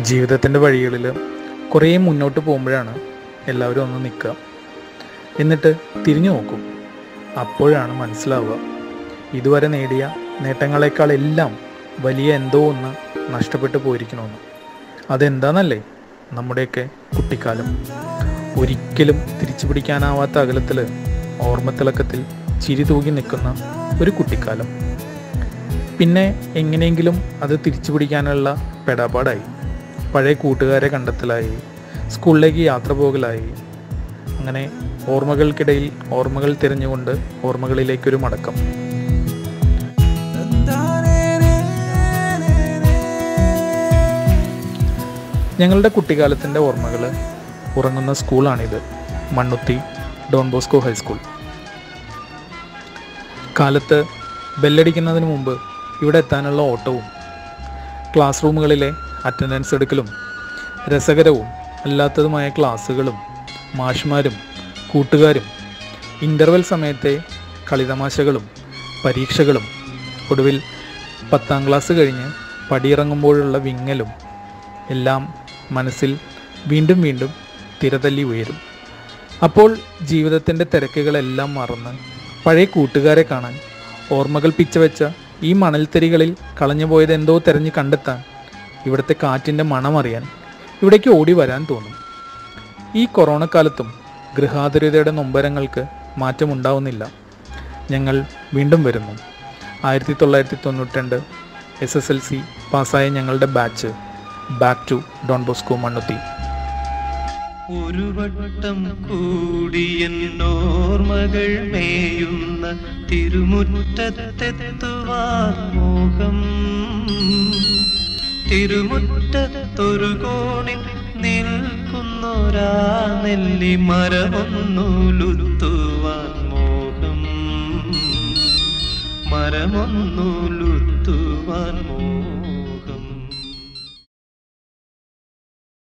ജീവിതത്തിൻ്റെ വഴികളിൽ കുറേ മുന്നോട്ട് പോകുമ്പോഴാണ് എല്ലാവരും ഒന്ന് നിൽക്കുക എന്നിട്ട് തിരിഞ്ഞു നോക്കും അപ്പോഴാണ് മനസ്സിലാവുക ഇതുവരെ നേടിയ നേട്ടങ്ങളെക്കാൾ എല്ലാം വലിയ എന്തോ ഒന്ന് നഷ്ടപ്പെട്ടു പോയിരിക്കണമെന്ന് അതെന്താണെന്നല്ലേ നമ്മുടെയൊക്കെ കുട്ടിക്കാലം ഒരിക്കലും തിരിച്ചു പിടിക്കാനാവാത്ത അകലത്തിൽ ഓർമ്മത്തിളക്കത്തിൽ ചിരി തൂകി നിൽക്കുന്ന ഒരു കുട്ടിക്കാലം പിന്നെ എങ്ങനെയെങ്കിലും അത് തിരിച്ചു പിടിക്കാനുള്ള പെടാപ്പാടായി പഴയ കൂട്ടുകാരെ കണ്ടെത്തലായി സ്കൂളിലേക്ക് യാത്ര പോകലായി അങ്ങനെ ഓർമ്മകൾക്കിടയിൽ ഓർമ്മകൾ തിരഞ്ഞുകൊണ്ട് ഓർമ്മകളിലേക്കൊരു മടക്കം ഞങ്ങളുടെ കുട്ടിക്കാലത്തിൻ്റെ ഓർമ്മകൾ ഉറങ്ങുന്ന സ്കൂളാണിത് മണ്ണുത്തി ഡോൺ ബോസ്കോ ഹൈസ്കൂൾ കാലത്ത് ബെല്ലടിക്കുന്നതിന് മുമ്പ് ഇവിടെ എത്താനുള്ള ഓട്ടവും ക്ലാസ് റൂമുകളിലെ അറ്റൻഡൻസ് എടുക്കലും രസകരവും അല്ലാത്തതുമായ ക്ലാസ്സുകളും മാഷ്മാരും കൂട്ടുകാരും ഇൻ്റർവെൽ സമയത്തെ കളിതമാശകളും പരീക്ഷകളും ഒടുവിൽ പത്താം ക്ലാസ് കഴിഞ്ഞ് പടിയിറങ്ങുമ്പോഴുള്ള വിങ്ങലും എല്ലാം മനസ്സിൽ വീണ്ടും വീണ്ടും തിരതല്ലി ഉയരും അപ്പോൾ ജീവിതത്തിൻ്റെ തിരക്കുകളെല്ലാം മറന്ന് പഴയ കൂട്ടുകാരെ കാണാൻ ഓർമ്മകൾ പിച്ചവെച്ച ഈ മണൽത്തരികളിൽ കളഞ്ഞുപോയത് എന്തോ തിരഞ്ഞ് കണ്ടെത്താൻ ഇവിടുത്തെ കാറ്റിൻ്റെ മണമറിയാൻ ഇവിടേക്ക് ഓടി വരാൻ തോന്നും ഈ കൊറോണ കാലത്തും ഗൃഹാതുരതയുടെ നൊമ്പരങ്ങൾക്ക് മാറ്റമുണ്ടാവുന്നില്ല ഞങ്ങൾ വീണ്ടും വരുന്നു ആയിരത്തി തൊള്ളായിരത്തി തൊണ്ണൂറ്റിരണ്ട് എസ് എസ് എൽ സി പാസ്സായ ഞങ്ങളുടെ batch back to Don Bosco Mannuthy ഒരു വട്ടം കൂടിയെന്നോർമകൾ മേയുന്ന തിരുമുറ്റത്തെത്തുവാൻ മോഹം തിരുമുറ്റത്തൊരു കോണിൽ നിൽക്കുന്നൊരാ നെല്ലി മരമൊന്നുലുതി